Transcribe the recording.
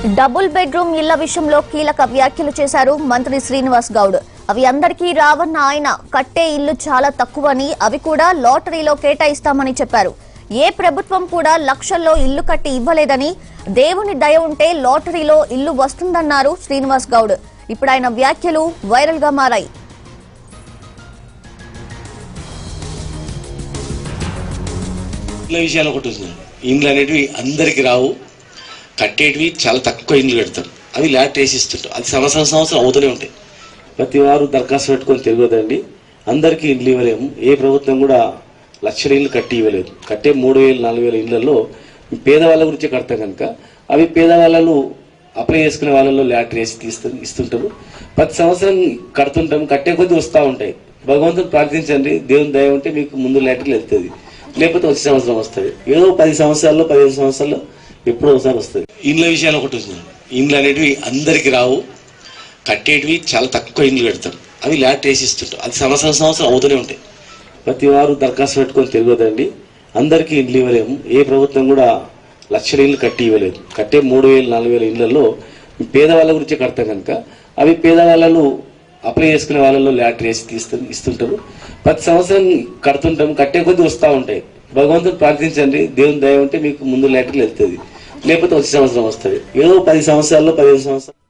double bedroom ఇళ్ల విషయంలో కీలక వ్యాఖ్యలు చేశారు మంత్రి శ్రీనివాస్ గౌడ్ అవి అందరికీ రావన్న ఆయన కట్టే ఇల్లు చాలా తక్కువని అవి కూడా లాటరీలో కేటాయిస్తామని చెప్పారు ఏ ప్రభుత్వం కూడా లక్షల్లో ఇల్లు కట్టి ఇవ్వలేదని దేవుని దయ ఉంటే లాటరీలో ఇల్లు వస్తుందన్నారు శ్రీనివాస్ గౌడ్ ఇప్పుడు ఆయన వ్యాఖ్యలు వైరల్ గా మారాయి ఇండ్ల విషయాలు ఒకటి ఉంది ఇండ్లు అనేటివి అందరికి రావు కట్టేటివి చాలా తక్కువ ఇండ్లు కడతారు అవి ల్యాట్ వేసిస్తుంటారు అది సంవత్సరం సంవత్సరం అవుతూనే ఉంటాయి ప్రతి వారు దరఖాస్తు పెట్టుకొని తిరగదండి అందరికీ ఇండ్లు ఇవ్వలేము ఏ ప్రభుత్వం కూడా లక్షల ఇల్లు కట్టి ఇవ్వలేదు కట్టే మూడు వేలు నాలుగు వేల ఇళ్లలో పేదవాళ్ళ గురించి కడతాం కనుక అవి పేదవాళ్ళు అప్లై చేసుకునే వాళ్ళలో ల్యాట్ వేసి తీస్తూ ఇస్తుంటారు ప్రతి సంవత్సరం కడుతుంటాం కట్టే కొద్దీ వస్తూ ఉంటాయి భగవంతుని ప్రార్థించండి దేవుని దయ ఉంటే మీకు ముందు ల్యాటర్లు వెళ్తుంది లేకపోతే వచ్చే సంవత్సరం వస్తుంది ఏదో పది సంవత్సరాల్లో పదిహేను సంవత్సరాల్లో ఎప్పుడో ఒకసారి వస్తుంది ఇండ్ల విషయాలు ఒకటి ఉంది ఇండ్లు అనేటివి అందరికి రావు కట్టేటివి చాలా తక్కువ ఇండ్లు కడతారు అవి ల్యాట్ వేసిస్తుంటారు అది సంవత్సరం సంవత్సరం అవుతూనే ఉంటాయి ప్రతి వారు దరఖాస్తు పెట్టుకొని తిరగదండి అందరికీ ఇండ్లు ఇవ్వలేము ఏ ప్రభుత్వం కూడా లక్షల ఇల్లు కట్టి ఇవ్వలేదు కట్టే మూడు వేలు నాలుగు వేల ఇళ్లలో పేదవాళ్ళ గురించి కడతాం కనుక అవి పేదవాళ్ళు అప్లై చేసుకునే వాళ్ళలో ల్యాట్ వేసి తీస్తూ ఇస్తుంటారు ప్రతి సంవత్సరం కడుతుంటాం కట్టే కొద్దీ వస్తూ ఉంటాయి భగవంతుని ప్రార్థించండి దేవుని దయ ఉంటే మీకు ముందు ల్యాటర్లు వెళ్తుంది లేకపోతే వచ్చే సంవత్సరం వస్తుంది ఏదో పది సంవత్సరాల్లో పదిహేను సంవత్సరాలు